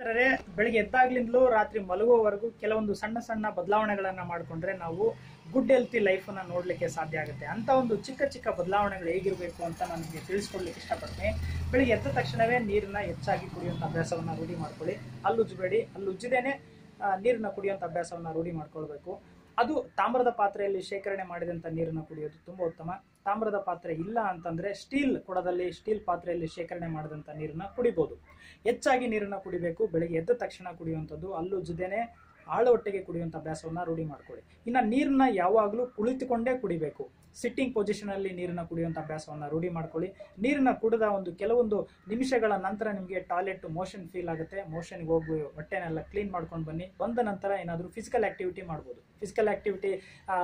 ಅಂದರೆ ಬೆಳಿಗ್ಗೆ ಎದ್ದಾಗ್ಲಿಂದಲೂ ರಾತ್ರಿ ಮಲಗುವವರೆಗೂ ಕೆಲವೊಂದು ಸಣ್ಣ ಸಣ್ಣ ಬದಲಾವಣೆಗಳನ್ನ ಮಾಡಿಕೊಂಡ್ರೆ ನಾವು ಗುಡ್ ಹೆಲ್ತಿ ಲೈಫನ್ನು ನೋಡಲಿಕ್ಕೆ ಸಾಧ್ಯ ಆಗುತ್ತೆ ಅಂತ ಒಂದು ಚಿಕ್ಕ ಚಿಕ್ಕ ಬದಲಾವಣೆಗಳು ಹೇಗಿರಬೇಕು ಅಂತ ನಾನು ನಿಮಗೆ ತಿಳಿಸ್ಕೊಡ್ಲಿಕ್ಕೆ ಇಷ್ಟಪಡ್ತೀನಿ ಬೆಳಿಗ್ಗೆ ಎದ್ದ ತಕ್ಷಣವೇ ನೀರನ್ನ ಹೆಚ್ಚಾಗಿ ಕುಡಿಯುವಂಥ ಅಭ್ಯಾಸವನ್ನು ರೂಢಿ ಮಾಡ್ಕೊಳ್ಳಿ ಅಲ್ಲುಜ್ಜಬೇಡಿ ಅಲ್ಲುಜ್ಜದೇನೆ ನೀರನ್ನ ಕುಡಿಯುವಂಥ ಅಭ್ಯಾಸವನ್ನು ರೂಢಿ ಮಾಡ್ಕೊಳ್ಬೇಕು ಅದು ತಾಮ್ರದ ಪಾತ್ರೆಯಲ್ಲಿ ಶೇಖರಣೆ ಮಾಡಿದಂಥ ನೀರನ್ನು ಕುಡಿಯೋದು ತುಂಬ ಉತ್ತಮ ತಾಮ್ರದ ಪಾತ್ರೆ ಇಲ್ಲ ಅಂತಂದ್ರೆ ಸ್ಟೀಲ್ ಕೊಡದಲ್ಲಿ ಸ್ಟೀಲ್ ಪಾತ್ರೆಯಲ್ಲಿ ಶೇಖರಣೆ ಮಾಡಿದಂಥ ನೀರನ್ನ ಕುಡಿಬೋದು ಹೆಚ್ಚಾಗಿ ನೀರನ್ನ ಕುಡಿಬೇಕು ಬೆಳಿಗ್ಗೆ ಎದ್ದ ತಕ್ಷಣ ಕುಡಿಯುವಂಥದ್ದು ಅಲ್ಲೂ ಜೊತೆನೆ ಆಳ ಹೊಟ್ಟೆಗೆ ಕುಡಿಯುವಂಥ ಅಭ್ಯಾಸವನ್ನ ರೂಢಿ ಮಾಡ್ಕೊಳ್ಳಿ ಇನ್ನು ನೀರನ್ನ ಯಾವಾಗಲೂ ಕುಳಿತುಕೊಂಡೇ ಕುಡಿಬೇಕು ಸಿಟ್ಟಿಂಗ್ ಪೊಸಿಷನಲ್ಲಿ ನೀರನ್ನ ಕುಡಿಯುವಂಥ ಅಭ್ಯಾಸವನ್ನ ರೂಢಿ ಮಾಡ್ಕೊಳ್ಳಿ ನೀರನ್ನ ಕುಡಿದ ಒಂದು ಕೆಲವೊಂದು ನಿಮಿಷಗಳ ನಂತರ ನಿಮಗೆ ಟಾಯ್ಲೆಟ್ ಮೋಷನ್ ಫೀಲ್ ಆಗುತ್ತೆ ಮೋಷನ್ಗೆ ಹೋಗಿ ಹೊಟ್ಟೆನೆಲ್ಲ ಕ್ಲೀನ್ ಮಾಡ್ಕೊಂಡು ಬನ್ನಿ ಬಂದ ನಂತರ ಏನಾದರೂ ಫಿಸಿಕಲ್ ಆಕ್ಟಿವಿಟಿ ಮಾಡ್ಬೋದು ಫಿಸಿಕಲ್ ಆಕ್ಟಿವಿಟಿ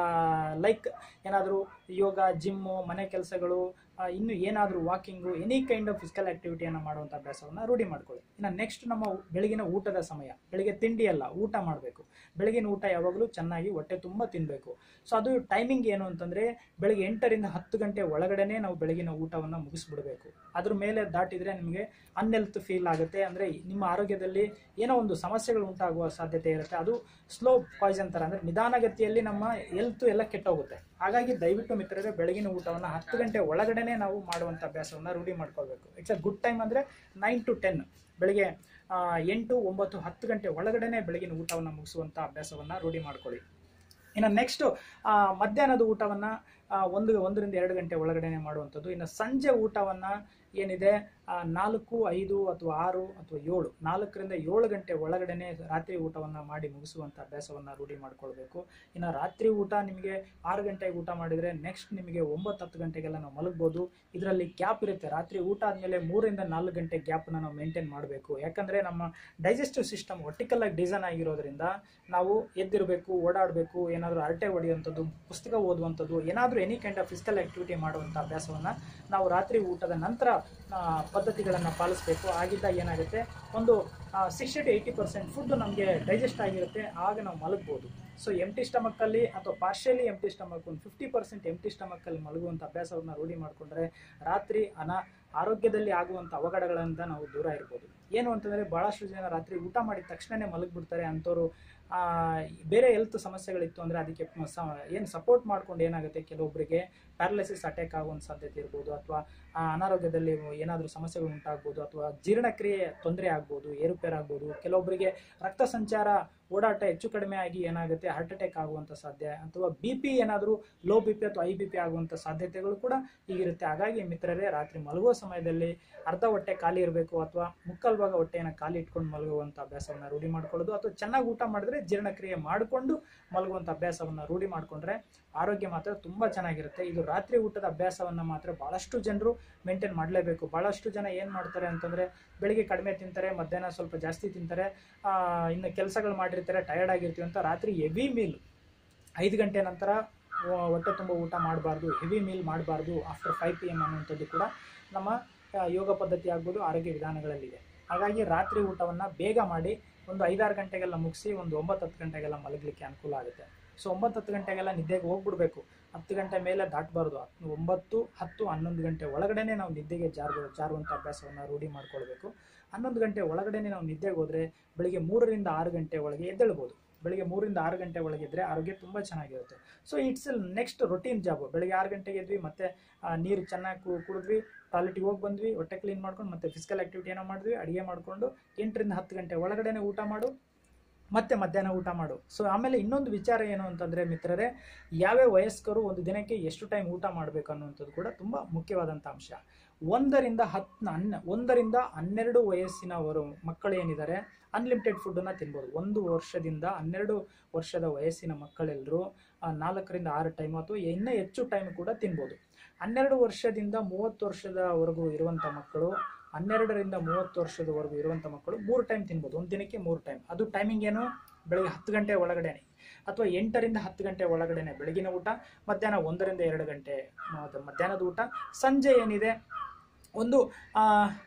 ಲೈಕ್ ಏನಾದರೂ ಯೋಗ ಜಿಮ್ಮು ಮನೆ ಕೆಲಸಗಳು ಇನ್ನು ಏನಾದರೂ walking any kind of physical ಆಕ್ಟಿವಿಟಿಯನ್ನು ಮಾಡುವಂಥ ಅಭ್ಯಾಸವನ್ನು ರೂಢಿ ಮಾಡ್ಕೊಳ್ಳಿ ಇನ್ನು ನೆಕ್ಸ್ಟ್ ನಮ್ಮ ಬೆಳಗಿನ ಊಟದ ಸಮಯ ಬೆಳಿಗ್ಗೆ ತಿಂಡಿ ಅಲ್ಲ ಊಟ ಮಾಡಬೇಕು ಬೆಳಗಿನ ಊಟ ಯಾವಾಗಲೂ ಚೆನ್ನಾಗಿ ಹೊಟ್ಟೆ ತುಂಬ ತಿನ್ನಬೇಕು ಸೊ ಅದು ಟೈಮಿಂಗ್ ಏನು ಅಂತಂದರೆ ಬೆಳಗ್ಗೆ ಎಂಟರಿಂದ ಹತ್ತು ಗಂಟೆ ಒಳಗಡೆನೆ ನಾವು ಬೆಳಗಿನ ಊಟವನ್ನು ಮುಗಿಸ್ಬಿಡಬೇಕು ಅದ್ರ ಮೇಲೆ ದಾಟಿದರೆ ನಿಮಗೆ ಅನ್ಹೆಲ್ತ್ ಫೀಲ್ ಆಗುತ್ತೆ ಅಂದರೆ ನಿಮ್ಮ ಆರೋಗ್ಯದಲ್ಲಿ ಏನೋ ಒಂದು ಸಮಸ್ಯೆಗಳು ಉಂಟಾಗುವ ಸಾಧ್ಯತೆ ಇರುತ್ತೆ ಅದು ಸ್ಲೋ ಪಾಯ್ಸನ್ ಥರ ಅಂದರೆ ನಿಧಾನಗತಿಯಲ್ಲಿ ನಮ್ಮ ಹೆಲ್ತ್ ಎಲ್ಲ ಕೆಟ್ಟೋಗುತ್ತೆ ಹಾಗಾಗಿ ದಯವಿಟ್ಟು ಮಿತ್ರರೇ ಬೆಳಗಿನ ಊಟವನ್ನು ಹತ್ತು ಗಂಟೆ ಒಳಗಡೆನೆ ನಾವು ಮಾಡುವಂಥ ಅಭ್ಯಾಸವನ್ನು ರೂಢಿ ಮಾಡ್ಕೊಳ್ಬೇಕು ಇಟ್ಸ್ ಅ ಗುಡ್ ಟೈಮ್ ಅಂದರೆ ನೈನ್ ಟು ಟೆನ್ ಬೆಳಿಗ್ಗೆ ಆ, ಎಂಟು ಒಂಬತ್ತು ಹತ್ತು ಗಂಟೆ ಒಳಗಡೆನೆ ಬೆಳಗಿನ ಊಟವನ್ನು ಮುಗಿಸುವಂಥ ಅಭ್ಯಾಸವನ್ನು ರೂಢಿ ಮಾಡ್ಕೊಳ್ಳಿ ಇನ್ನು ನೆಕ್ಸ್ಟ್ ಮಧ್ಯಾಹ್ನದ ಊಟವನ್ನು ಒಂದು ಒಂದರಿಂದ ಎರಡು ಗಂಟೆ ಒಳಗಡೆನೆ ಮಾಡುವಂಥದ್ದು ಇನ್ನು ಸಂಜೆ ಊಟವನ್ನು ಏನಿದೆ ಆ, ನಾಲ್ಕು ಐದು ಅಥವಾ ಆರು ಅಥವಾ ಏಳು ನಾಲ್ಕರಿಂದ ಏಳು ಗಂಟೆ ಒಳಗಡೆನೆ ರಾತ್ರಿ ಊಟವನ್ನು ಮಾಡಿ ಮುಗಿಸುವಂಥ ಅಭ್ಯಾಸವನ್ನು ರೂಢಿ ಮಾಡ್ಕೊಳ್ಬೇಕು ಇನ್ನು ರಾತ್ರಿ ಊಟ ನಿಮಗೆ ಆರು ಗಂಟೆಗೆ ಊಟ ಮಾಡಿದರೆ ನೆಕ್ಸ್ಟ್ ನಿಮಗೆ ಒಂಬತ್ತು ಹತ್ತು ಗಂಟೆಗೆಲ್ಲ ನಾವು ಮಲಗ್ಬೋದು ಇದರಲ್ಲಿ ಗ್ಯಾಪ್ ಇರುತ್ತೆ ರಾತ್ರಿ ಊಟ ಆದಮೇಲೆ ಮೂರಿಂದ ನಾಲ್ಕು ಗಂಟೆ ಗ್ಯಾಪನ್ನು ನಾವು ಮೇಂಟೈನ್ ಮಾಡಬೇಕು ಯಾಕಂದರೆ ನಮ್ಮ ಡೈಜೆಸ್ಟಿವ್ ಸಿಸ್ಟಮ್ ಒಟ್ಟಿಕಲ್ ಆಗಿ ಡಿಸೈನ್ ಆಗಿರೋದ್ರಿಂದ ನಾವು ಎದ್ದಿರಬೇಕು ಓಡಾಡಬೇಕು ಏನಾದರೂ ಅರಟೆ ಹೊಡೆಯುವಂಥದ್ದು ಪುಸ್ತಕ ಓದುವಂಥದ್ದು ಏನಾದರೂ any kind of physical activity ಮಾಡುವಂಥ ಅಭ್ಯಾಸವನ್ನು ನಾವು ರಾತ್ರಿ ಊಟದ ನಂತರ ಪದ್ಧತಿಗಳನ್ನು ಪಾಲಿಸಬೇಕು ಆಗಿದ್ದಾಗ ಏನಾಗುತ್ತೆ ಒಂದು sixty to eighty percent food ನಮಗೆ ಡೈಜೆಸ್ಟ್ ಆಗಿರುತ್ತೆ ಆಗ ನಾವು ಮಲಗ್ಬೋದು ಸೊ ಎಂಟಿ ಸ್ಟಮಕ್ಕಲ್ಲಿ ಅಥವಾ ಪಾರ್ಷಿಯಲಿ ಎಂಟಿ ಸ್ಟಮಕ್ ಒಂದು ಫಿಫ್ಟಿ ಪರ್ಸೆಂಟ್ ಎಂಟಿ ಸ್ಟಮಕ್ಕಲ್ಲಿ ಮಲಗುವಂಥ ಅಭ್ಯಾಸವನ್ನು ರೂಢಿ ಮಾಡಿಕೊಂಡ್ರೆ ರಾತ್ರಿ ಅನ ಆರೋಗ್ಯದಲ್ಲಿ ಆಗುವಂಥ ಅವಘಡಗಳಿಂದ ನಾವು ದೂರ ಇರ್ಬೋದು ಏನು ಅಂತಂದರೆ ಭಾಳಷ್ಟು ಜನ ರಾತ್ರಿ ಊಟ ಮಾಡಿದ ತಕ್ಷಣನೇ ಮಲಗಿಬಿಡ್ತಾರೆ ಅಂಥವ್ರು ಆ, ಬೇರೆ ಹೆಲ್ತ್ ಸಮಸ್ಯೆಗಳಿತ್ತು ಅಂದರೆ ಅದಕ್ಕೆ ಏನು ಸಪೋರ್ಟ್ ಮಾಡ್ಕೊಂಡು ಏನಾಗುತ್ತೆ ಕೆಲವೊಬ್ಬರಿಗೆ ಪ್ಯಾರಲೈಸಿಸ್ ಅಟ್ಯಾಕ್ ಆಗುವಂಥ ಸಾಧ್ಯತೆ ಇರ್ಬೋದು ಅಥವಾ ಅನಾರೋಗ್ಯದಲ್ಲಿ ಏನಾದರೂ ಸಮಸ್ಯೆಗಳು ಉಂಟಾಗ್ಬೋದು ಅಥವಾ ಜೀರ್ಣಕ್ರಿಯೆ ತೊಂದರೆ ಆಗ್ಬೋದು ಏರುಪೇರು ಆಗ್ಬೋದು ಕೆಲವೊಬ್ಬರಿಗೆ ರಕ್ತ ಸಂಚಾರ ಓಡಾಟ ಹೆಚ್ಚು ಕಡಿಮೆ ಆಗಿ ಏನಾಗುತ್ತೆ ಹಾರ್ಟ್ ಅಟ್ಯಾಕ್ ಆಗುವಂಥ ಸಾಧ್ಯ ಅಥವಾ ಬಿ ಪಿ ಏನಾದರೂ ಲೋ ಬಿ ಪಿ ಅಥವಾ ಐ ಬಿ ಪಿ ಆಗುವಂಥ ಸಾಧ್ಯತೆಗಳು ಕೂಡ ಈಗಿರುತ್ತೆ ಹಾಗಾಗಿ ಮಿತ್ರರೇ ರಾತ್ರಿ ಮಲಗುವ ಸಮಯದಲ್ಲಿ ಅರ್ಧ ಹೊಟ್ಟೆ ಖಾಲಿ ಇರಬೇಕು ಅಥವಾ ಮುಕ್ಕಾಲು ಭಾಗ ಹೊಟ್ಟೆಯನ್ನು ಖಾಲಿ ಇಟ್ಕೊಂಡು ಮಲಗುವಂಥ ಅಭ್ಯಾಸವನ್ನು ರೂಢಿ ಮಾಡ್ಕೊಳ್ಳೋದು ಅಥವಾ ಚೆನ್ನಾಗಿ ಊಟ ಮಾಡಿದ್ರೆ ಜೀರ್ಣಕ್ರಿಯೆ ಮಾಡಿಕೊಂಡು ಮಲಗುವಂಥ ಅಭ್ಯಾಸವನ್ನು ರೂಢಿ ಮಾಡಿಕೊಂಡ್ರೆ ಆರೋಗ್ಯ ಮಾತ್ರ ತುಂಬ ಚೆನ್ನಾಗಿರುತ್ತೆ ಇದು ರಾತ್ರಿ ಊಟದ ಅಭ್ಯಾಸವನ್ನು ಮಾತ್ರ ಭಾಳಷ್ಟು ಜನರು ಮೇಂಟೈನ್ ಮಾಡಲೇಬೇಕು ಭಾಳಷ್ಟು ಜನ ಏನು ಮಾಡ್ತಾರೆ ಅಂತಂದರೆ ಬೆಳಿಗ್ಗೆ ಕಡಿಮೆ ತಿಂತಾರೆ ಮಧ್ಯಾಹ್ನ ಸ್ವಲ್ಪ ಜಾಸ್ತಿ ತಿಂತಾರೆ ಆ, ಇನ್ನು ಕೆಲಸಗಳು ಮಾಡಿರ್ತಾರೆ ಟಯರ್ಡ್ ಆಗಿರ್ತೀವಿ ಅಂತ ರಾತ್ರಿ ಹೆವಿ ಮೀಲ್ ಐದು ಗಂಟೆ ನಂತರ ಆ, ಹೊಟ್ಟೆ ತುಂಬ ಊಟ ಮಾಡಬಾರ್ದು ಹೆವಿ ಮೀಲ್ ಮಾಡಬಾರ್ದು ಆಫ್ಟರ್ ಫೈವ್ ಪಿ ಎಮ್ ಅನ್ನುವಂಥದ್ದು ಕೂಡ ನಮ್ಮ ಆ, ಯೋಗ ಪದ್ಧತಿ ಆಗ್ಬೋದು ಆರೋಗ್ಯ ವಿಧಾನಗಳಲ್ಲಿದೆ ಹಾಗಾಗಿ ರಾತ್ರಿ ಊಟವನ್ನು ಬೇಗ ಮಾಡಿ ಒಂದು ಐದಾರು ಗಂಟೆಗೆಲ್ಲ ಮುಗಿಸಿ ಒಂದು ಒಂಬತ್ತು ಹತ್ತು ಗಂಟೆಗೆಲ್ಲ ಮಲಗಲಿಕ್ಕೆ ಅನುಕೂಲ ಆಗುತ್ತೆ ಸೊ ಒಂಬತ್ತು ಹತ್ತು ಗಂಟೆಗೆಲ್ಲ ನಿದ್ದೆಗೆ ಹೋಗ್ಬಿಡ್ಬೇಕು ಹತ್ತು ಗಂಟೆ ಮೇಲೆ ದಾಟಬಾರ್ದು ಒಂಬತ್ತು ಹತ್ತು ಹನ್ನೊಂದು ಗಂಟೆ ಒಳಗಡೆನೆ ನಾವು ನಿದ್ದೆಗೆ ಜಾರು ಜಾರುವಂಥ ಅಭ್ಯಾಸವನ್ನು ರೂಢಿ ಮಾಡ್ಕೊಳ್ಬೇಕು ಹನ್ನೊಂದು ಗಂಟೆ ಒಳಗಡೆನೆ ನಾವು ನಿದ್ದೆಗೆ ಹೋದರೆ ಬೆಳಿಗ್ಗೆ ಮೂರರಿಂದ ಆರು ಗಂಟೆ ಒಳಗೆ ಎದ್ದೇಳ್ಬೋದು ಬೆಳಿಗ್ಗೆ ಮೂರಿಂದ ಆರು ಗಂಟೆ ಒಳಗೆ ಇದ್ದರೆ ಆರೋಗ್ಯ ತುಂಬ ಚೆನ್ನಾಗಿರುತ್ತೆ so it's next routine job ಬೆಳಿಗ್ಗೆ ಆರು ಗಂಟೆಗೆ ಎದ್ವಿ ಮತ್ತೆ ಆ, ನೀರು ಚೆನ್ನಾಗಿ ಕು- ಕುಡಿದ್ವಿ ಟಾಯ್ಲೆಟಿಗೆ ಹೋಗಿ ಬಂದ್ವಿ ಹೊಟ್ಟೆ ಕ್ಲೀನ್ ಮಾಡ್ಕೊಂಡು ಮತ್ತೆ ಫಿಸಿಕಲ್ ಆಕ್ಟಿವಿಟಿ ಏನೋ ಮಾಡಿದ್ವಿ ಅಡುಗೆ ಮಾಡಿಕೊಂಡು ಎಂಟರಿಂದ ಹತ್ತು ಗಂಟೆ ಒಳಗಡೆನೆ ಊಟ ಮಾಡು ಮತ್ತೆ ಮಧ್ಯಾಹ್ನ ಊಟ ಮಾಡು ಸೊ ಆಮೇಲೆ ಇನ್ನೊಂದು ವಿಚಾರ ಏನು ಅಂತಂದರೆ ಮಿತ್ರರೇ ಯಾವ್ಯಾವ ವಯಸ್ಕರು ಒಂದು ದಿನಕ್ಕೆ ಎಷ್ಟು ಟೈಮ್ ಊಟ ಮಾಡಬೇಕು ಅನ್ನುವಂಥದ್ದು ಕೂಡ ತುಂಬ ಮುಖ್ಯವಾದಂಥ ಅಂಶ ಒಂದರಿಂದ ಹತ್ತು ಹನ್ನ ಒಂದರಿಂದ ಹನ್ನೆರಡು ವಯಸ್ಸಿನವರು ಮಕ್ಕಳು ಏನಿದ್ದಾರೆ ಅನ್ಲಿಮಿಟೆಡ್ ಫುಡ್ಡನ್ನು ತಿನ್ಬೋದು ಒಂದು ವರ್ಷದಿಂದ ಹನ್ನೆರಡು ವರ್ಷದ ವಯಸ್ಸಿನ ಮಕ್ಕಳೆಲ್ಲರೂ ಆ, ನಾಲ್ಕರಿಂದ ಆರು ಟೈಮ್ ಅಥವಾ ಇನ್ನೂ ಹೆಚ್ಚು ಟೈಮ್ ಕೂಡ ತಿನ್ಬೋದು ಹನ್ನೆರಡು ವರ್ಷದಿಂದ ಮೂವತ್ತು ವರ್ಷದವರೆಗೂ ಇರುವಂಥ ಮಕ್ಕಳು ಹನ್ನೆರಡರಿಂದ ಮೂವತ್ತು ವರ್ಷದವರೆಗೂ ಇರುವಂಥ ಮಕ್ಕಳು ಮೂರು ಟೈಮ್ ತಿನ್ಬೋದು ಒಂದು ದಿನಕ್ಕೆ ಮೂರು ಟೈಮ್ ಅದು ಟೈಮಿಂಗ್ ಏನು ಬೆಳಗ್ಗೆ ಹತ್ತು ಗಂಟೆ ಒಳಗಡೆನೆ ಅಥವಾ ಎಂಟರಿಂದ ಹತ್ತು ಗಂಟೆ ಒಳಗಡೆನೆ ಬೆಳಗಿನ ಊಟ ಮಧ್ಯಾಹ್ನ ಒಂದರಿಂದ ಎರಡು ಗಂಟೆ ಮ- ಮಧ್ಯಾಹ್ನದ ಊಟ ಸಂಜೆ ಏನಿದೆ ಒಂದು ಆ,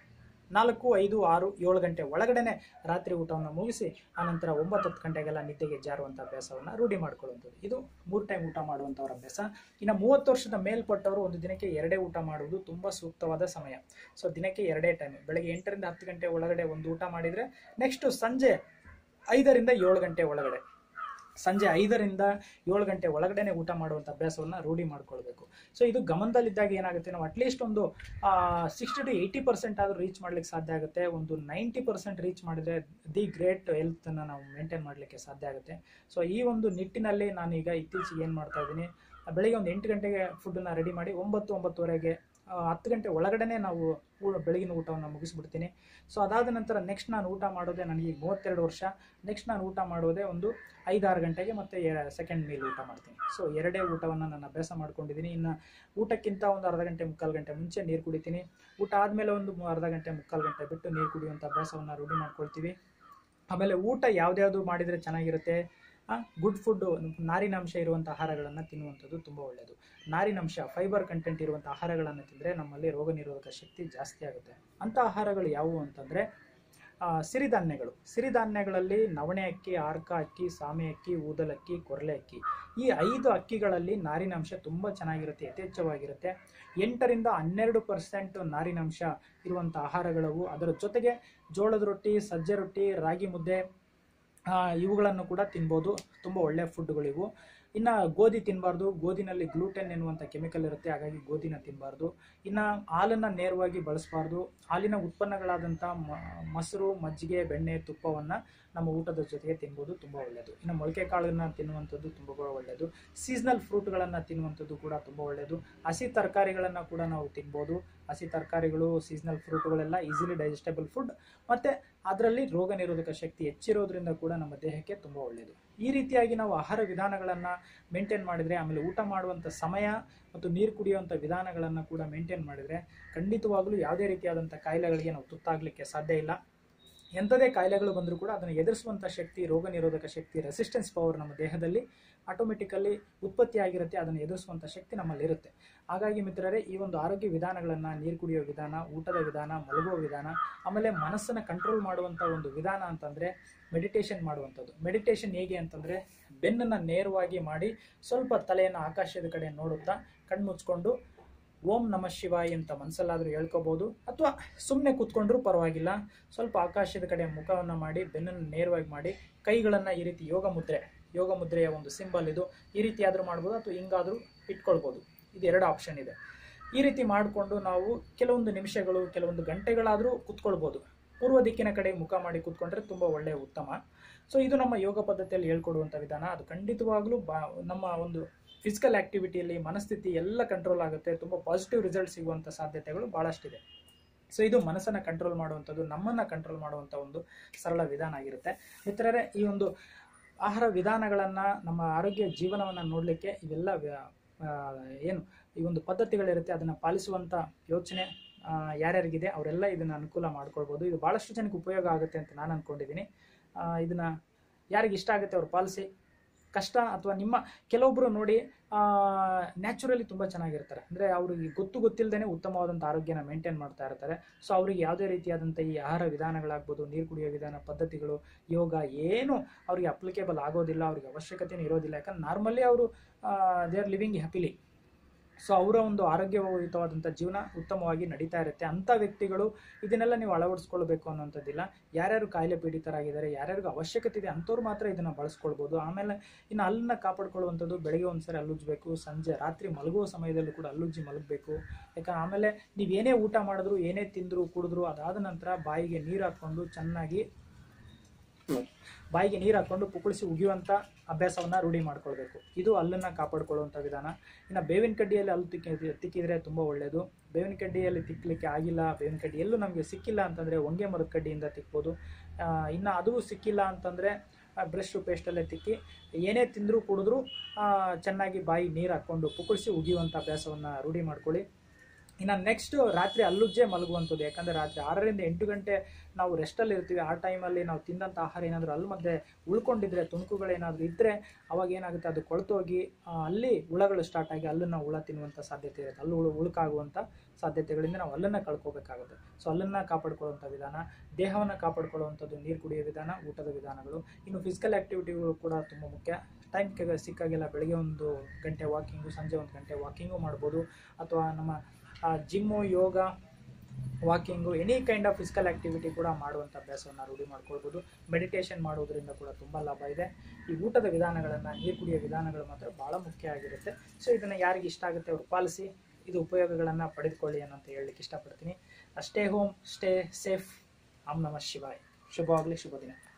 ನಾಲ್ಕು ಐದು ಆರು ಏಳು ಗಂಟೆ ಒಳಗಡೆನೆ ರಾತ್ರಿ ಊಟವನ್ನು ಮುಗಿಸಿ ಆನಂತರ ಒಂಬತ್ತು ಹತ್ತು ಗಂಟೆಗೆಲ್ಲ ನಿದ್ದೆಗೆ ಜಾರುವಂಥ ಅಭ್ಯಾಸವನ್ನು ರೂಢಿ ಮಾಡ್ಕೊಳ್ಳುವಂಥದ್ದು ಇದು ಮೂರು ಟೈಮ್ ಊಟ ಮಾಡುವಂಥವ್ರ ಅಭ್ಯಾಸ ಇನ್ನು ಮೂವತ್ತು ವರ್ಷದ ಮೇಲ್ಪಟ್ಟವರು ಒಂದು ದಿನಕ್ಕೆ ಎರಡೇ ಊಟ ಮಾಡುವುದು ತುಂಬ ಸೂಕ್ತವಾದ ಸಮಯ ಸೊ ದಿನಕ್ಕೆ ಎರಡೇ ಟೈಮ್ ಬೆಳಗ್ಗೆ ಎಂಟರಿಂದ ಹತ್ತು ಗಂಟೆ ಒಳಗಡೆ ಒಂದು ಊಟ ಮಾಡಿದರೆ ನೆಕ್ಸ್ಟ್ ಸಂಜೆ ಐದರಿಂದ ಏಳು ಗಂಟೆ ಒಳಗಡೆ ಸಂಜೆ ಐದರಿಂದ ಏಳು ಗಂಟೆ ಒಳಗಡೆನೆ ಊಟ ಮಾಡುವಂಥ ಅಭ್ಯಾಸವನ್ನು ರೂಢಿ ಮಾಡ್ಕೊಳ್ಬೇಕು ಸೊ ಇದು ಗಮನದಲ್ಲಿದ್ದಾಗ ಏನಾಗುತ್ತೆ ನಾವು ಅಟ್ಲೀಸ್ಟ್ ಒಂದು ಸಿಕ್ಸ್ಟಿ ಟು ಏಯ್ಟಿ ಪರ್ಸೆಂಟ್ ಆದರೂ ರೀಚ್ ಮಾಡ್ಲಿಕ್ಕೆ ಸಾಧ್ಯ ಆಗುತ್ತೆ ಒಂದು ನೈಂಟಿ ಪರ್ಸೆಂಟ್ ರೀಚ್ ಮಾಡಿದರೆ ದಿ ಗ್ರೇಟ್ ಹೆಲ್ತನ್ನು ನಾವು ಮೇಂಟೈನ್ ಮಾಡಲಿಕ್ಕೆ ಸಾಧ್ಯ ಆಗುತ್ತೆ ಸೊ ಈ ಒಂದು ನಿಟ್ಟಿನಲ್ಲಿ ನಾನೀಗ ಇತ್ತೀಚೆಗೆ ಏನು ಮಾಡ್ತಾ ಇದ್ದೀನಿ ಬೆಳಿಗ್ಗೆ ಒಂದು ಎಂಟು ಗಂಟೆಗೆ ಫುಡ್ಡನ್ನು ರೆಡಿ ಮಾಡಿ ಒಂಬತ್ತು ಒಂಬತ್ತುವರೆಗೆ ಆ, ಹತ್ತು ಗಂಟೆ ಒಳಗಡೆನೆ ನಾವು ಊ- ಬೆಳಗಿನ ಊಟವನ್ನು ಮುಗಿಸ್ಬಿಡ್ತೀನಿ ಸೊ ಅದಾದ ನಂತರ ನೆಕ್ಸ್ಟ್ ನಾನು ಊಟ ಮಾಡೋದೇ ನನಗೆ ಈಗ ಮೂವತ್ತೆರಡು ವರ್ಷ ನೆಕ್ಸ್ಟ್ ನಾನು ಊಟ ಮಾಡೋದೇ ಒಂದು ಐದಾರು ಗಂಟೆಗೆ ಮತ್ತೆ ಸೆಕೆಂಡ್ ಮೀಲ್ ಊಟ ಮಾಡ್ತೀನಿ ಸೊ ಎರಡೇ ಊಟವನ್ನು ನಾನು ಅಭ್ಯಾಸ ಮಾಡ್ಕೊಂಡಿದ್ದೀನಿ ಇನ್ನು ಊಟಕ್ಕಿಂತ ಒಂದು ಅರ್ಧ ಗಂಟೆ ಮುಕ್ಕಾಲು ಗಂಟೆ ಮುಂಚೆ ನೀರು ಕುಡಿತೀನಿ ಊಟ ಆದಮೇಲೆ ಒಂದು ಮು- ಅರ್ಧ ಗಂಟೆ ಮುಕ್ಕಾಲು ಗಂಟೆ ಬಿಟ್ಟು ನೀರು ಕುಡಿಯುವಂಥ ಅಭ್ಯಾಸವನ್ನು ರೂಢಿ ಮಾಡ್ಕೊಳ್ತೀವಿ ಆಮೇಲೆ ಊಟ ಯಾವ್ದ್ಯಾವ್ದು ಮಾಡಿದರೆ ಚೆನ್ನಾಗಿರುತ್ತೆ ಗುಡ್ ಫುಡ್ ನಾರಿನಾಂಶ ಇರುವಂಥ ಆಹಾರಗಳನ್ನು ತಿನ್ನುವಂಥದ್ದು ತುಂಬ ಒಳ್ಳೆಯದು ನಾರಿನಾಂಶ ಫೈಬರ್ ಕಂಟೆಂಟ್ ಇರುವಂಥ ಆಹಾರಗಳನ್ನು ತಿಂದರೆ ನಮ್ಮಲ್ಲಿ ರೋಗ ನಿರೋಧಕ ಶಕ್ತಿ ಜಾಸ್ತಿ ಆಗುತ್ತೆ ಅಂಥ ಆಹಾರಗಳು ಯಾವುವು ಅಂತಂದರೆ ಸಿರಿಧಾನ್ಯಗಳು ಸಿರಿಧಾನ್ಯಗಳಲ್ಲಿ ನವಣೆ ಅಕ್ಕಿ ಆರ್ಕ ಅಕ್ಕಿ ಸಾಮೆ ಅಕ್ಕಿ ಊದಲಕ್ಕಿ ಕೊರಲೆ ಅಕ್ಕಿ ಈ ಐದು ಅಕ್ಕಿಗಳಲ್ಲಿ ನಾರಿನಾಂಶ ತುಂಬ ಚೆನ್ನಾಗಿರುತ್ತೆ ಯಥೇಚ್ಛವಾಗಿರುತ್ತೆ ಎಂಟರಿಂದ ಹನ್ನೆರಡು ಪರ್ಸೆಂಟ್ ನಾರಿನಾಂಶ ಇರುವಂಥ ಆಹಾರಗಳವು ಅದರ ಜೊತೆಗೆ ಜೋಳದ ರೊಟ್ಟಿ ಸಜ್ಜೆ ರೊಟ್ಟಿ ರಾಗಿ ಮುದ್ದೆ ಆ, ಇವುಗಳನ್ನು ಕೂಡ ತಿನ್ಬೋದು ತುಂಬ ಒಳ್ಳೆಯ ಫುಡ್ಗಳಿವು ಇನ್ನು ಗೋಧಿ ತಿನ್ನಬಾರ್ದು ಗೋಧಿನಲ್ಲಿ ಗ್ಲೂಟೆನ್ ಎನ್ನುವಂಥ ಕೆಮಿಕಲ್ ಇರುತ್ತೆ ಹಾಗಾಗಿ ಗೋಧಿನ ತಿನ್ನಬಾರ್ದು ಇನ್ನು ಹಾಲನ್ನು ನೇರವಾಗಿ ಬಳಸಬಾರ್ದು ಹಾಲಿನ ಉತ್ಪನ್ನಗಳಾದಂಥ ಮ- ಮೊಸರು ಮಜ್ಜಿಗೆ ಬೆಣ್ಣೆ ತುಪ್ಪವನ್ನು ನಮ್ಮ ಊಟದ ಜೊತೆಗೆ ತಿನ್ಬೋದು ತುಂಬ ಒಳ್ಳೆಯದು ಇನ್ನು ಮೊಳಕೆ ಕಾಳನ್ನು ತಿನ್ನುವಂಥದ್ದು ತುಂಬ ಒಳ್ಳೆಯದು ಸೀಸ್ನಲ್ ಫ್ರೂಟ್ಗಳನ್ನು ತಿನ್ನುವಂಥದ್ದು ಕೂಡ ತುಂಬ ಒಳ್ಳೆಯದು ಹಸಿ ತರಕಾರಿಗಳನ್ನು ಕೂಡ ನಾವು ತಿನ್ಬೋದು ಹಸಿ ತರಕಾರಿಗಳು ಸೀಸ್ನಲ್ ಫ್ರೂಟ್ಗಳೆಲ್ಲ ಈಸಿಲಿ ಡೈಜೆಸ್ಟಬಲ್ ಫುಡ್ ಮತ್ತು ಅದರಲ್ಲಿ ರೋಗ ನಿರೋಧಕ ಶಕ್ತಿ ಹೆಚ್ಚಿರೋದ್ರಿಂದ ಕೂಡ ನಮ್ಮ ದೇಹಕ್ಕೆ ತುಂಬ ಒಳ್ಳೆಯದು ಈ ರೀತಿಯಾಗಿ ನಾವು ಆಹಾರ ವಿಧಾನಗಳನ್ನು ಮೇಂಟೈನ್ ಮಾಡಿದರೆ ಆಮೇಲೆ ಊಟ ಮಾಡುವಂಥ ಸಮಯ ಮತ್ತು ನೀರು ಕುಡಿಯುವಂಥ ವಿಧಾನಗಳನ್ನು ಕೂಡ ಮೇಂಟೈನ್ ಮಾಡಿದರೆ ಖಂಡಿತವಾಗಲೂ ಯಾವುದೇ ರೀತಿಯಾದಂಥ ಕಾಯಿಲೆಗಳಿಗೆ ನಾವು ತುತ್ತಾಗಲಿಕ್ಕೆ ಸಾಧ್ಯ ಇಲ್ಲ ಎಂಥದೇ ಕಾಯಿಲೆಗಳು ಬಂದರೂ ಕೂಡ ಅದನ್ನು ಎದುರಿಸುವಂಥ ಶಕ್ತಿ ರೋಗ ನಿರೋಧಕ ಶಕ್ತಿ ರೆಸಿಸ್ಟೆನ್ಸ್ ಪವರ್ ನಮ್ಮ ದೇಹದಲ್ಲಿ ಆಟೋಮೆಟಿಕಲಿ ಉತ್ಪತ್ತಿಯಾಗಿರುತ್ತೆ ಅದನ್ನು ಎದುರಿಸುವಂಥ ಶಕ್ತಿ ನಮ್ಮಲ್ಲಿರುತ್ತೆ ಹಾಗಾಗಿ ಮಿತ್ರರೇ ಈ ಒಂದು ಆರೋಗ್ಯ ವಿಧಾನಗಳನ್ನು ನೀರು ಕುಡಿಯೋ ವಿಧಾನ ಊಟದ ವಿಧಾನ ಮಲಗುವ ವಿಧಾನ ಆಮೇಲೆ ಮನಸ್ಸನ್ನು ಕಂಟ್ರೋಲ್ ಮಾಡುವಂಥ ಒಂದು ವಿಧಾನ ಅಂತಂದರೆ ಮೆಡಿಟೇಷನ್ ಮಾಡುವಂಥದ್ದು ಮೆಡಿಟೇಷನ್ ಹೇಗೆ ಅಂತಂದರೆ ಬೆನ್ನನ್ನು ನೇರವಾಗಿ ಮಾಡಿ ಸ್ವಲ್ಪ ತಲೆಯನ್ನು ಆಕಾಶದ ಕಡೆ ನೋಡುತ್ತಾ ಕಣ್ಮುಚ್ಕೊಂಡು ಓಂ ನಮ ಶಿವಾಯ ಅಂತ ಮನಸ್ಸಲ್ಲಾದರೂ ಹೇಳ್ಕೋಬೋದು ಅಥವಾ ಸುಮ್ಮನೆ ಕೂತ್ಕೊಂಡ್ರೂ ಪರವಾಗಿಲ್ಲ ಸ್ವಲ್ಪ ಆಕಾಶದ ಕಡೆ ಮುಖವನ್ನು ಮಾಡಿ ಬೆನ್ನನ್ನು ನೇರವಾಗಿ ಮಾಡಿ ಕೈಗಳನ್ನು ಈ ರೀತಿ ಯೋಗ ಮುದ್ರೆ ಯೋಗ ಮುದ್ರೆಯ ಒಂದು ಸಿಂಬಲ್ ಇದು ಈ ರೀತಿ ಆದರೂ ಮಾಡ್ಬೋದು ಅಥವಾ ಹಿಂಗಾದರೂ ಇಟ್ಕೊಳ್ಬೋದು ಇದು ಎರಡು ಆಪ್ಷನ್ ಇದೆ ಈ ರೀತಿ ಮಾಡಿಕೊಂಡು ನಾವು ಕೆಲವೊಂದು ನಿಮಿಷಗಳು ಕೆಲವೊಂದು ಗಂಟೆಗಳಾದರೂ ಕೂತ್ಕೊಳ್ಬೋದು ಪೂರ್ವ ದಿಕ್ಕಿನ ಕಡೆ ಮುಖ ಮಾಡಿ ಕೂತ್ಕೊಂಡ್ರೆ ತುಂಬ ಒಳ್ಳೆಯ ಉತ್ತಮ ಸೊ ಇದು ನಮ್ಮ ಯೋಗ ಪದ್ಧತಿಯಲ್ಲಿ ಹೇಳ್ಕೊಡುವಂಥ ವಿಧಾನ ಅದು ಖಂಡಿತವಾಗ್ಲೂ ಬಾ ನಮ್ಮ ಒಂದು ಫಿಸಿಕಲ್ ಆ್ಯಕ್ಟಿವಿಟಿಯಲ್ಲಿ ಮನಸ್ಥಿತಿ ಎಲ್ಲ ಕಂಟ್ರೋಲ್ ಆಗುತ್ತೆ ತುಂಬ ಪಾಸಿಟಿವ್ ರಿಸಲ್ಟ್ ಸಿಗುವಂಥ ಸಾಧ್ಯತೆಗಳು ಭಾಳಷ್ಟಿದೆ ಸೊ ಇದು ಮನಸ್ಸನ್ನು ಕಂಟ್ರೋಲ್ ಮಾಡುವಂಥದ್ದು ನಮ್ಮನ್ನು ಕಂಟ್ರೋಲ್ ಮಾಡುವಂಥ ಒಂದು ಸರಳ ವಿಧಾನ ಆಗಿರುತ್ತೆ ಮಿತ್ರರೇ ಈ ಒಂದು ಆಹಾರ ವಿಧಾನಗಳನ್ನು ನಮ್ಮ ಆರೋಗ್ಯ ಜೀವನವನ್ನು ನೋಡಲಿಕ್ಕೆ ಇವೆಲ್ಲ ವ್ಯ- ಆ, ಏನು ಈ ಒಂದು ಪದ್ಧತಿಗಳಿರುತ್ತೆ ಅದನ್ನು ಪಾಲಿಸುವಂಥ ಯೋಚನೆ ಆ, ಯಾರ್ಯಾರಿಗಿದೆ ಅವರೆಲ್ಲ ಇದನ್ನು ಅನುಕೂಲ ಮಾಡ್ಕೊಳ್ಬೋದು ಇದು ಭಾಳಷ್ಟು ಜನಕ್ಕೆ ಉಪಯೋಗ ಆಗುತ್ತೆ ಅಂತ ನಾನು ಅಂದ್ಕೊಂಡಿದ್ದೀನಿ ಇದನ್ನು ಯಾರಿಗೆ ಇಷ್ಟ ಆಗುತ್ತೆ ಅವ್ರು ಪಾಲಿಸಿ ಕಷ್ಟ ಅಥವಾ ನಿಮ್ಮ ಕೆಲವೊಬ್ಬರು ನೋಡಿ ನ್ಯಾಚುರಲಿ ತುಂಬ ಚೆನ್ನಾಗಿರ್ತಾರೆ ಅಂದರೆ ಅವ್ರಿಗೆ ಗೊತ್ತು ಗೊತ್ತಿಲ್ಲದೇ ಉತ್ತಮವಾದಂಥ ಆರೋಗ್ಯನ ಮೇಂಟೈನ್ ಮಾಡ್ತಾ ಇರ್ತಾರೆ ಸೊ ಅವರಿಗೆ ಯಾವುದೇ ರೀತಿಯಾದಂಥ ಈ ಆಹಾರ ವಿಧಾನಗಳಾಗ್ಬೋದು ನೀರು ಕುಡಿಯೋ ವಿಧಾನ ಪದ್ಧತಿಗಳು ಯೋಗ ಏನು ಅವರಿಗೆ ಅಪ್ಲಿಕೇಬಲ್ ಆಗೋದಿಲ್ಲ ಅವ್ರಿಗೆ ಅವಶ್ಯಕತೆನೂ ಇರೋದಿಲ್ಲ ಯಾಕಂದ್ರೆ ನಾರ್ಮಲಿ ಅವರು they are living happily so ಅವರ ಒಂದು ಆರೋಗ್ಯಯುತವಾದಂಥ ಜೀವನ ಉತ್ತಮವಾಗಿ ನಡೀತಾ ಇರುತ್ತೆ ಅಂಥ ವ್ಯಕ್ತಿಗಳು ಇದನ್ನೆಲ್ಲ ನೀವು ಅಳವಡಿಸ್ಕೊಳ್ಬೇಕು ಅನ್ನೋಂಥದ್ದಿಲ್ಲ ಯಾರ್ಯಾರು ಕಾಯಿಲೆ ಪೀಡಿತರಾಗಿದ್ದಾರೆ ಯಾರ್ಯಾರಿಗೂ ಅವಶ್ಯಕತೆ ಇದೆ ಅಂಥವ್ರು ಮಾತ್ರ ಇದನ್ನು ಬಳಸ್ಕೊಳ್ಬೋದು ಆಮೇಲೆ ಇನ್ನು ಹಲ್ಲನ್ನ ಕಾಪಾಡ್ಕೊಳ್ಳುವಂಥದ್ದು ಬೆಳಗ್ಗೆ ಒಂದ್ಸರಿ ಹಲ್ಲುಜ್ಬೇಕು ಸಂಜೆ ರಾತ್ರಿ ಮಲಗುವ ಸಮಯದಲ್ಲೂ ಕೂಡ ಹಲ್ಲುಜ್ಜಿ ಮಲಗಬೇಕು ಯಾಕಂದ್ರೆ ಆಮೇಲೆ ನೀವು ಏನೇ ಊಟ ಮಾಡಿದ್ರು ಏನೇ ತಿಂದ್ರು ಕುಡಿದ್ರು ಅದಾದ ನಂತರ ಬಾಯಿಗೆ ನೀರು ಹಾಕ್ಕೊಂಡು ಚೆನ್ನಾಗಿ ಬಾಯಿಗೆ ನೀರು ಹಾಕ್ಕೊಂಡು ಪುಕ್ಕಳಿಸಿ ಉಗಿಯುವಂಥ ಅಭ್ಯಾಸವನ್ನು ರೂಢಿ ಮಾಡ್ಕೊಳ್ಬೇಕು ಇದು ಹಲ್ಲನ್ನು ಕಾಪಾಡ್ಕೊಳ್ಳುವಂಥ ವಿಧಾನ ಇನ್ನು ಬೇವಿನ ಕಡ್ಡಿಯಲ್ಲಿ ಹಲ್ಲು ತಿಕ್ಕಿ ತಿಕ್ಕಿದರೆ ತುಂಬ ಒಳ್ಳೆಯದು ಬೇವಿನ ಕಡ್ಡಿಯಲ್ಲಿ ತಿಕ್ಕಲಿಕ್ಕೆ ಆಗಿಲ್ಲ ಬೇವಿನ ಕಡ್ಡಿ ಎಲ್ಲೂ ನಮಗೆ ಸಿಕ್ಕಿಲ್ಲ ಅಂತಂದರೆ ಹೊಂಗೆ ಮರದ ಕಡ್ಡಿಯಿಂದ ತಿಕ್ಬೋದು ಆ, ಇನ್ನು ಅದು ಸಿಕ್ಕಿಲ್ಲ ಅಂತಂದರೆ ಬ್ರಷ್ ಪೇಸ್ಟಲ್ಲೇ ತಿಕ್ಕಿ ಏನೇ ತಿಂದರೂ ಕುಡಿದ್ರೂ ಆ, ಚೆನ್ನಾಗಿ ಬಾಯಿ ನೀರು ಹಾಕ್ಕೊಂಡು ಪುಕ್ಕಳಿಸಿ ಉಗಿಯುವಂಥ ಅಭ್ಯಾಸವನ್ನು ರೂಢಿ ಮಾಡ್ಕೊಳ್ಳಿ ಇನ್ನು ನೆಕ್ಸ್ಟ್ ರಾತ್ರಿ ಅಲ್ಲುಜ್ಜೆ ಮಲಗುವಂಥದ್ದು ಯಾಕಂದರೆ ರಾತ್ರಿ ಆರರಿಂದ ಎಂಟು ಗಂಟೆ ನಾವು ರೆಸ್ಟಲ್ಲಿ ಇರ್ತೀವಿ ಆ ಟೈಮಲ್ಲಿ ನಾವು ತಿಂದಂಥ ಆಹಾರ ಏನಾದರೂ ಅಲ್ಲು ಮಧ್ಯೆ ಉಳ್ಕೊಂಡಿದ್ರೆ ತುಣುಕುಗಳೇನಾದರೂ ಇದ್ದರೆ ಅವಾಗ ಏನಾಗುತ್ತೆ ಅದು ಕೊಳ್ತೋಗಿ ಆ, ಅಲ್ಲಿ ಹುಳಗಳು ಸ್ಟಾರ್ಟ್ ಆಗಿ ಅಲ್ಲನ್ನು ಹುಳ ತಿನ್ನುವಂಥ ಸಾಧ್ಯತೆ ಇರುತ್ತೆ ಅಲ್ಲು ಹುಳು ಉಳುಕಾಗುವಂಥ ಸಾಧ್ಯತೆಗಳಿಂದ ನಾವು ಅಲ್ಲನ್ನು ಕಳ್ಕೋಬೇಕಾಗುತ್ತೆ ಸೊ ಅಲ್ಲನ್ನು ಕಾಪಾಡ್ಕೊಳ್ಳುವಂಥ ವಿಧಾನ ದೇಹವನ್ನು ಕಾಪಾಡ್ಕೊಳ್ಳುವಂಥದ್ದು ನೀರು ಕುಡಿಯೋ ವಿಧಾನ ಊಟದ ವಿಧಾನಗಳು ಇನ್ನು ಫಿಸಿಕಲ್ ಆ್ಯಕ್ಟಿವಿಟಿಗಳು ಕೂಡ ತುಂಬ ಮುಖ್ಯ ಟೈಮ್ ಸಿಕ್ಕಾಗೆಲ್ಲ ಬೆಳಗ್ಗೆ ಒಂದು ಗಂಟೆ ವಾಕಿಂಗು ಸಂಜೆ ಒಂದು ಗಂಟೆ ವಾಕಿಂಗು ಮಾಡ್ಬೋದು ಅಥವಾ ನಮ್ಮ gym yoga walking any kind of physical activity ಕೂಡ ಮಾಡುವಂಥ ಅಭ್ಯಾಸವನ್ನು ರೂಢಿ ಮಾಡ್ಕೊಳ್ಬೋದು ಮೆಡಿಟೇಷನ್ ಮಾಡೋದ್ರಿಂದ ಕೂಡ ತುಂಬ ಲಾಭ ಇದೆ ಈ ಊಟದ ವಿಧಾನಗಳನ್ನು ನೀರು ಕುಡಿಯೋ ವಿಧಾನಗಳು ಮಾತ್ರ ಭಾಳ ಮುಖ್ಯ ಆಗಿರುತ್ತೆ ಸೊ ಇದನ್ನು ಯಾರಿಗೆ ಇಷ್ಟ ಆಗುತ್ತೆ ಅವರು ಪಾಲಿಸಿ ಇದು ಉಪಯೋಗಗಳನ್ನು ಪಡೆದುಕೊಳ್ಳಿ ಅನ್ನೋಂತ ಹೇಳಲಿಕ್ಕೆ ಇಷ್ಟಪಡ್ತೀನಿ ಸ್ಟೇ ಹೋಮ್ ಸ್ಟೇ ಸೇಫ್ ಆಮ್ ನಮಃ ಶಿವಾಯ್ ಶುಭವಾಗಲಿ ಶುಭ ದಿನ